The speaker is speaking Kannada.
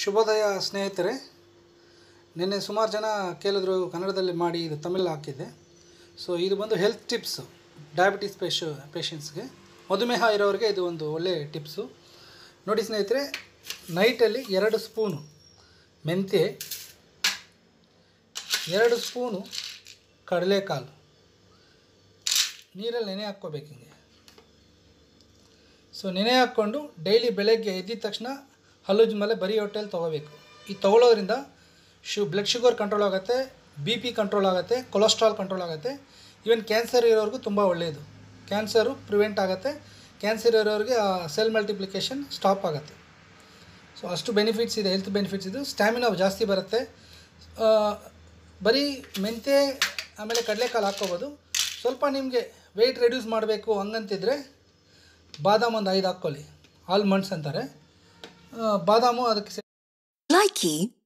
ಶುಭೋದಯ ಸ್ನೇಹಿತರೆ ನಿನ್ನೆ ಸುಮಾರು ಜನ ಕೇಳಿದ್ರು ಕನ್ನಡದಲ್ಲಿ ಮಾಡಿ ಇದು ತಮಿಳ್ ಹಾಕಿದ್ದೆ ಸೊ ಇದು ಬಂದು ಹೆಲ್ತ್ ಟಿಪ್ಸು ಡಯಾಬಿಟಿಸ್ ಪೇಶ ಪೇಷಂಟ್ಸ್ಗೆ ಮಧುಮೇಹ ಇರೋರಿಗೆ ಇದು ಒಂದು ಒಳ್ಳೆಯ ಟಿಪ್ಸು ನೋಡಿ ಸ್ನೇಹಿತರೆ ನೈಟಲ್ಲಿ ಎರಡು ಸ್ಪೂನು ಮೆಂತ್ಯ ಎರಡು ಸ್ಪೂನು ಕಡಲೆಕಾಳು ನೀರಲ್ಲಿ ನೆನೆ ಹಾಕ್ಕೋಬೇಕು ಹಿಂಗೆ ಸೊ ನೆನೆ ಹಾಕ್ಕೊಂಡು ಡೈಲಿ ಬೆಳಗ್ಗೆ ಎದ್ದಿದ ತಕ್ಷಣ ಹಲ್ಲುಜ್ಜ ಮೇಲೆ ಬರೀ ಹೊಟ್ಟೆಲಿ ತೊಗೋಬೇಕು ಈ ತೊಗೊಳೋದ್ರಿಂದ ಶು ಬ್ಲಡ್ ಶುಗರ್ ಕಂಟ್ರೋಲ್ ಆಗುತ್ತೆ ಬಿ ಪಿ ಕಂಟ್ರೋಲ್ ಆಗುತ್ತೆ ಕೊಲೆಸ್ಟ್ರಾಲ್ ಕಂಟ್ರೋಲ್ ಆಗುತ್ತೆ ಈವನ್ ಕ್ಯಾನ್ಸರ್ ಇರೋರಿಗೂ ತುಂಬ ಒಳ್ಳೆಯದು ಕ್ಯಾನ್ಸರು ಪ್ರಿವೆಂಟ್ ಆಗುತ್ತೆ ಕ್ಯಾನ್ಸರ್ ಇರೋರಿಗೆ ಸೆಲ್ ಮಲ್ಟಿಪ್ಲಿಕೇಶನ್ ಸ್ಟಾಪ್ ಆಗುತ್ತೆ ಸೊ ಅಷ್ಟು ಬೆನಿಫಿಟ್ಸ್ ಇದೆ ಹೆಲ್ತ್ ಬೆನಿಫಿಟ್ಸ್ ಇದು ಸ್ಟ್ಯಾಮಿನಾ ಜಾಸ್ತಿ ಬರುತ್ತೆ ಆ, ಬರೀ ಮೆಂತ್ಯ ಆಮೇಲೆ ಕಡಲೆಕಾಳು ಹಾಕ್ಕೋಬೋದು ಸ್ವಲ್ಪ ನಿಮಗೆ ವೆಯ್ಟ್ ರೆಡ್ಯೂಸ್ ಮಾಡಬೇಕು ಹಂಗಂತಿದ್ರೆ ಬಾದಾಮ್ ಒಂದು ಐದು ಹಾಕ್ಕೊಳ್ಳಿ ಆಲ್ಮಂಡ್ಸ್ ಅಂತಾರೆ ಆ, ಬಾದಾಮು ಅದಕ್ಕೆ ಸೆ- Likey